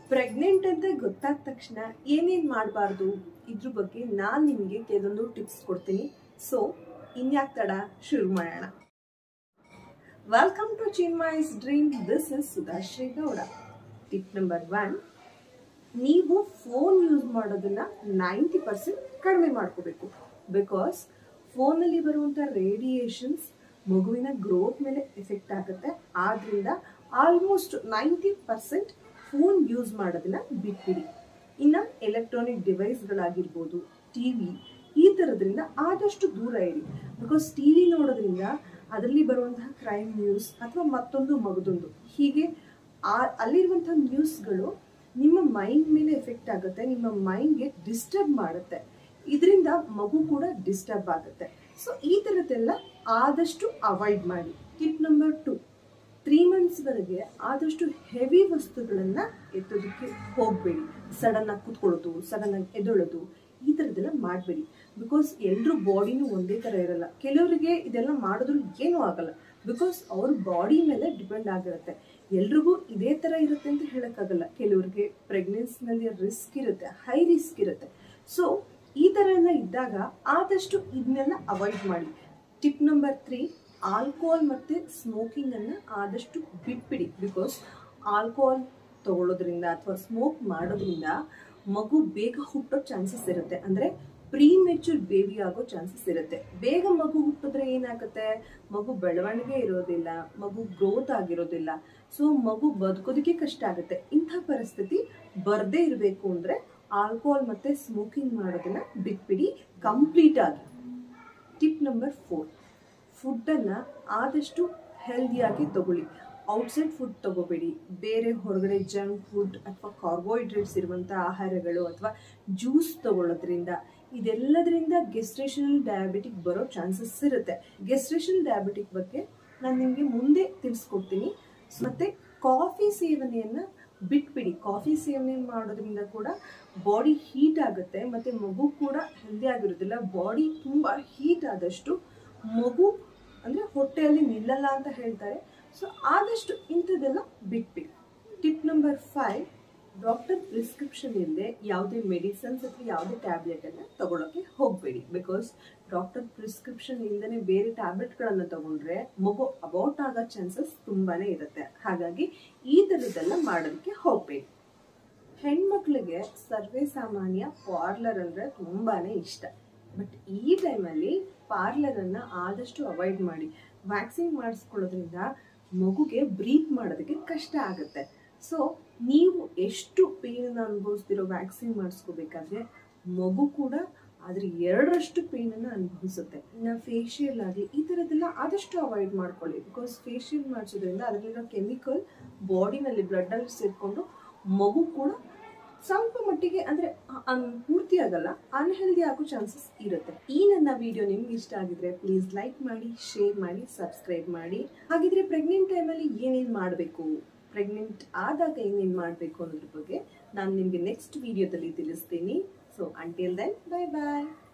pregnant ಅಂತ ಗೊತ್ತಾದ ತಕ್ಷಣ ಏನೇನು ಮಾಡಬಾರ್ದು ಇದ್ರ ಬಗ್ಗೆ ನಾನು ನಿಮಗೆ ಕೆಲವೊಂದು ಟಿಪ್ಸ್ ಕೊಡ್ತೀನಿ ಸೊ ಇನ್ಯಾಕ್ ತಡ ಶುರು ಮಾಡೋಣ welcome to Chinmayi's dream this is Sudhashree Gowda tip number one ನೀವು ಫೋನ್ ಯೂಸ್ ಮಾಡೋದನ್ನ ನೈಂಟಿ ಪರ್ಸೆಂಟ್ ಕಡಿಮೆ ಮಾಡ್ಕೋಬೇಕು ಬಿಕಾಸ್ ಫೋನಲ್ಲಿ ಬರುವಂಥ ರೇಡಿಯೇಷನ್ಸ್ ಮಗುವಿನ ಗ್ರೋತ್ ಮೇಲೆ ಎಫೆಕ್ಟ್ ಆಗುತ್ತೆ ಆದ್ರಿಂದ almost ninety percent phone use ಮಾಡೋದನ್ನ ಬಿಟ್ಬಿಡಿ ಇನ್ನು ಎಲೆಕ್ಟ್ರಾನಿಕ್ ಡಿವೈಸ್ಗಳಾಗಿರ್ಬೋದು ಟಿ ವಿ ಈ ಥರದ್ರಿಂದ ಆದಷ್ಟು ದೂರ ಇರಿ ಬಿಕಾಸ್ ಟಿ ವಿ ನೋಡೋದ್ರಿಂದ ಅದರಲ್ಲಿ ಬರುವಂತಹ ಕ್ರೈಮ್ ನ್ಯೂಸ್ ಅಥವಾ ಮತ್ತೊಂದು ಮಗದೊಂದು ಹೀಗೆ ಆ ಅಲ್ಲಿರುವಂತಹ ನ್ಯೂಸ್ಗಳು ನಿಮ್ಮ ಮೈಂಡ್ ಮೇಲೆ ಎಫೆಕ್ಟ್ ಆಗುತ್ತೆ ನಿಮ್ಮ ಮೈಂಡ್ಗೆ ಡಿಸ್ಟರ್ಬ್ ಮಾಡುತ್ತೆ ಇದರಿಂದ ಮಗು ಕೂಡ ಡಿಸ್ಟರ್ಬ್ ಆಗುತ್ತೆ ಸೊ ಈ ಥರದ್ದೆಲ್ಲ ಆದಷ್ಟು ಅವಾಯ್ಡ್ ಮಾಡಿ ಟಿಪ್ ನಂಬರ್ ಟು ತ್ರೀ ಮಂತ್ಸ್ವರೆಗೆ ಆದಷ್ಟು ಹೆವಿ ವಸ್ತುಗಳನ್ನು ಎತ್ತೋದಕ್ಕೆ ಹೋಗಬೇಡಿ ಸಡನ್ ಆಗಿ ಕೂತ್ಕೊಳ್ಳೋದು ಸಡನ್ ಆಗಿ ಎದೊಳೋದು ಈ ಥರದ್ದೆಲ್ಲ ಮಾಡಬೇಡಿ ಬಿಕಾಸ್ ಎಲ್ಲರೂ ಬಾಡಿನೂ ಒಂದೇ ಥರ ಇರಲ್ಲ ಕೆಲವರಿಗೆ ಇದೆಲ್ಲ ಮಾಡಿದ್ರು ಏನೂ ಆಗಲ್ಲ ಬಿಕಾಸ್ ಅವ್ರ ಬಾಡಿ ಮೇಲೆ ಡಿಪೆಂಡ್ ಆಗಿರುತ್ತೆ ಎಲ್ರಿಗೂ ಇದೇ ಥರ ಇರುತ್ತೆ ಅಂತ ಹೇಳೋಕ್ಕಾಗಲ್ಲ ಕೆಲವರಿಗೆ ಪ್ರೆಗ್ನೆನ್ಸಿನಲ್ಲಿ ರಿಸ್ಕ್ ಇರುತ್ತೆ ಹೈ ರಿಸ್ಕ್ ಇರುತ್ತೆ ಸೊ ಈ ಥರ ಎಲ್ಲ ಇದ್ದಾಗ ಆದಷ್ಟು ಇದನ್ನೆಲ್ಲ ಅವಾಯ್ಡ್ ಮಾಡಿ ಟಿಪ್ ನಂಬರ್ ತ್ರೀ ಆಲ್ಕೋಹಾಲ್ ಮತ್ತು ಸ್ಮೋಕಿಂಗನ್ನು ಆದಷ್ಟು ಬಿಟ್ಬಿಡಿ ಬಿಕಾಸ್ ಆಲ್ಕೋಹಾಲ್ ತಗೊಳ್ಳೋದ್ರಿಂದ ಅಥವಾ ಸ್ಮೋಕ್ ಮಾಡೋದ್ರಿಂದ ಮಗು ಬೇಗ ಹುಟ್ಟೋ ಚಾನ್ಸಸ್ ಇರುತ್ತೆ ಅಂದರೆ ಪ್ರೀ ಮೆಚೂರ್ ಬೇಬಿ ಆಗೋ ಚಾನ್ಸಸ್ ಇರುತ್ತೆ ಬೇಗ ಮಗು ಹುಟ್ಟಿದ್ರೆ ಏನಾಗುತ್ತೆ ಮಗು ಬೆಳವಣಿಗೆ ಇರೋದಿಲ್ಲ ಮಗು ಗ್ರೋತ್ ಆಗಿರೋದಿಲ್ಲ ಸೊ ಮಗು ಬದುಕೋದಕ್ಕೆ ಕಷ್ಟ ಆಗುತ್ತೆ ಇಂಥ ಪರಿಸ್ಥಿತಿ ಬರದೇ ಇರಬೇಕು ಅಂದರೆ ಆಲ್ಕೋಹಾಲ್ ಮತ್ತು ಸ್ಮೋಕಿಂಗ್ ಮಾಡೋದನ್ನ ಬಿಟ್ಬಿಡಿ ಕಂಪ್ಲೀಟ್ ಆಗಿ ಟಿಪ್ ನಂಬರ್ ಫೋರ್ ಫುಡ್ಡನ್ನು ಆದಷ್ಟು ಹೆಲ್ದಿಯಾಗಿ ತಗೊಳ್ಳಿ ಔಟ್ಸೈಡ್ ಫುಡ್ ತಗೋಬೇಡಿ ಬೇರೆ ಹೊರಗಡೆ ಜಂಕ್ ಫುಡ್ ಅಥವಾ ಕಾರ್ಬೋಹೈಡ್ರೇಟ್ಸ್ ಇರುವಂಥ ಆಹಾರಗಳು ಅಥವಾ ಜ್ಯೂಸ್ ತಗೊಳ್ಳೋದ್ರಿಂದ ಇದೆಲ್ಲದರಿಂದ ಗೆಸ್ಟ್ರೇಷನಲ್ ಡಯಾಬಿಟಿಕ್ ಬರೋ ಚಾನ್ಸಸ್ ಇರುತ್ತೆ ಗೆಸ್ಟ್ರೇಷನಲ್ ಡಯಾಬಿಟಿಕ್ ಬಗ್ಗೆ ನಾನು ನಿಮಗೆ ಮುಂದೆ ತಿಳಿಸ್ಕೊಡ್ತೀನಿ ಮತ್ತು ಕಾಫಿ ಸೇವನೆಯನ್ನು ಬಿಟ್ಬಿಡಿ ಕಾಫಿ ಸೇವನೆ ಮಾಡೋದ್ರಿಂದ ಕೂಡ ಬಾಡಿ ಹೀಟ್ ಆಗುತ್ತೆ ಮತ್ತು ಮಗು ಕೂಡ ಹೆಲ್ದಿ ಆಗಿರೋದಿಲ್ಲ ಬಾಡಿ ತುಂಬ ಹೀಟ್ ಆದಷ್ಟು ಮಗು ಅಂದರೆ ಹೊಟ್ಟೆಯಲ್ಲಿ ನಿಲ್ಲಲ್ಲ ಅಂತ ಹೇಳ್ತಾರೆ ಸೊ ಆದಷ್ಟು ಇಂಥದ್ದೆಲ್ಲ ಬಿಟ್ಬಿಡಿ tip number five doctor prescription ಇಲ್ಲದೆ ಯಾವುದೇ ಮೆಡಿಸನ್ಸ್ ಅಥವಾ ಯಾವುದೇ ಟ್ಯಾಬ್ಲೆಟನ್ನು ತಗೊಳ್ಳೋಕ್ಕೆ ಹೋಗಬೇಡಿ ಬಿಕಾಸ್ ಡಾಕ್ಟರ್ ಪ್ರಿಸ್ಕ್ರಿಪ್ಷನ್ ಇಲ್ಲದೇ ಬೇರೆ ಟ್ಯಾಬ್ಲೆಟ್ಗಳನ್ನು ತಗೊಂಡ್ರೆ ಮಗು ಅಬೌಟ್ ಆಗೋ ಚಾನ್ಸಸ್ ತುಂಬಾ ಇರುತ್ತೆ ಹಾಗಾಗಿ ಈ ಥರದ್ದೆಲ್ಲ ಮಾಡೋದಕ್ಕೆ ಹೋಗಬೇಡಿ ಹೆಣ್ಮಕ್ಳಿಗೆ ಸರ್ವೇ ಸಾಮಾನ್ಯ ಪಾರ್ಲರ್ ಅಂದರೆ ತುಂಬಾ ಇಷ್ಟ ಬಟ್ ಈ ಟೈಮಲ್ಲಿ ಪಾರ್ಲರನ್ನು ಆದಷ್ಟು ಅವಾಯ್ಡ್ ಮಾಡಿ ವ್ಯಾಕ್ಸಿನ್ ಮಾಡಿಸ್ಕೊಳ್ಳೋದ್ರಿಂದ ಮಗುಗೆ ಬ್ರೀತ್ ಮಾಡೋದಕ್ಕೆ ಕಷ್ಟ ಆಗುತ್ತೆ ಸೊ ನೀವು ಎಷ್ಟು ಪೇನನ್ನು ಅನುಭವಿಸ್ತಿರೋ ವ್ಯಾಕ್ಸಿನ್ ಮಾಡಿಸ್ಕೋಬೇಕಾದ್ರೆ ಮಗು ಕೂಡ ಅದ್ರ ಎರಡರಷ್ಟು ಪೇನನ್ನು ಅನುಭವಿಸುತ್ತೆ ಇನ್ನು ಫೇಶಿಯಲ್ ಆಗಲಿ ಈ ಥರದ್ದೆಲ್ಲ ಆದಷ್ಟು ಅವಾಯ್ಡ್ ಮಾಡ್ಕೊಳ್ಳಿ ಬಿಕಾಸ್ ಫೇಶಿಯಲ್ ಮಾಡಿಸೋದ್ರಿಂದ ಅದರಲ್ಲಿರೋ ಕೆಮಿಕಲ್ ಬಾಡಿನಲ್ಲಿ ಬ್ಲಡ್ಡಲ್ಲಿ ಸೇರಿಕೊಂಡು ಮಗು ಕೂಡ ಸ್ವಲ್ಪ ಮಟ್ಟಿಗೆ ಅಂದರೆ ಪೂರ್ತಿ ಆಗಲ್ಲ ಅನ್ಹೆಲ್ದಿ ಆಗೋ ಚಾನ್ಸಸ್ ಇರುತ್ತೆ ಈ ನನ್ನ ವಿಡಿಯೋ ನಿಮ್ಗೆ ಇಷ್ಟ ಆಗಿದ್ರೆ ಪ್ಲೀಸ್ ಲೈಕ್ ಮಾಡಿ ಶೇರ್ ಮಾಡಿ ಸಬ್ಸ್ಕ್ರೈಬ್ ಮಾಡಿ ಹಾಗಿದ್ರೆ ಪ್ರೆಗ್ನೆಂಟ್ ಟೈಮಲ್ಲಿ ಏನೇನು ಮಾಡಬೇಕು ಪ್ರೆಗ್ನೆಂಟ್ ಆದಾಗ ಏನೇನು ಮಾಡಬೇಕು ಅನ್ನೋದ್ರ ಬಗ್ಗೆ ನಾನು ನಿಮಗೆ ನೆಕ್ಸ್ಟ್ ವಿಡಿಯೋದಲ್ಲಿ ತಿಳಿಸ್ತೀನಿ ಸೊ ಅಂಟಿಲ್ ದೆನ್ ಬಾಯ್ ಬಾಯ್